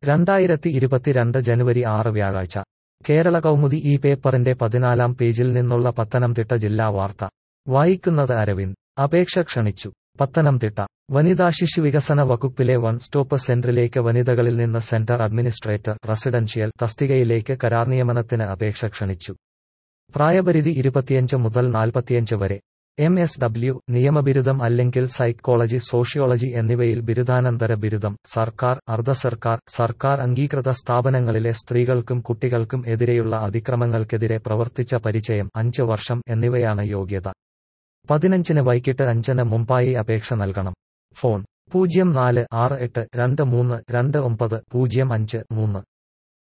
രണ്ടായിരത്തി ഇരുപത്തിരണ്ട് ജനുവരി ആറ് വ്യാഴാഴ്ച കേരള കൗമുദി ഈ പേപ്പറിന്റെ പതിനാലാം പേജിൽ നിന്നുള്ള പത്തനംതിട്ട ജില്ലാ വാർത്ത വായിക്കുന്നത് അരവിന്ദ് അപേക്ഷ ക്ഷണിച്ചു പത്തനംതിട്ട വനിതാ ശിശു വികസന വകുപ്പിലെ വൺ സ്റ്റോപ്പ് സെന്ററിലേക്ക് വനിതകളിൽ നിന്ന് സെന്റർ അഡ്മിനിസ്ട്രേറ്റർ റെസിഡൻഷ്യൽ തസ്തികയിലേക്ക് കരാർ നിയമനത്തിന് അപേക്ഷ ക്ഷണിച്ചു പ്രായപരിധി ഇരുപത്തിയഞ്ച് മുതൽ നാൽപ്പത്തിയഞ്ച് വരെ എം എസ് ഡബ്ല്യു നിയമബിരുദം അല്ലെങ്കിൽ സൈക്കോളജി സോഷ്യോളജി എന്നിവയിൽ ബിരുദാനന്തര ബിരുദം സർക്കാർ അർദ്ധ സർക്കാർ സർക്കാർ അംഗീകൃത സ്ഥാപനങ്ങളിലെ സ്ത്രീകൾക്കും കുട്ടികൾക്കും എതിരെയുള്ള അതിക്രമങ്ങൾക്കെതിരെ പ്രവർത്തിച്ച പരിചയം അഞ്ച് വർഷം എന്നിവയാണ് യോഗ്യത പതിനഞ്ചിന് വൈകിട്ട് അഞ്ചിന് മുമ്പായി അപേക്ഷ നൽകണം ഫോൺ പൂജ്യം നാല് ആറ് എട്ട് രണ്ട് മൂന്ന് രണ്ട് ഒമ്പത് പൂജ്യം അഞ്ച് മൂന്ന്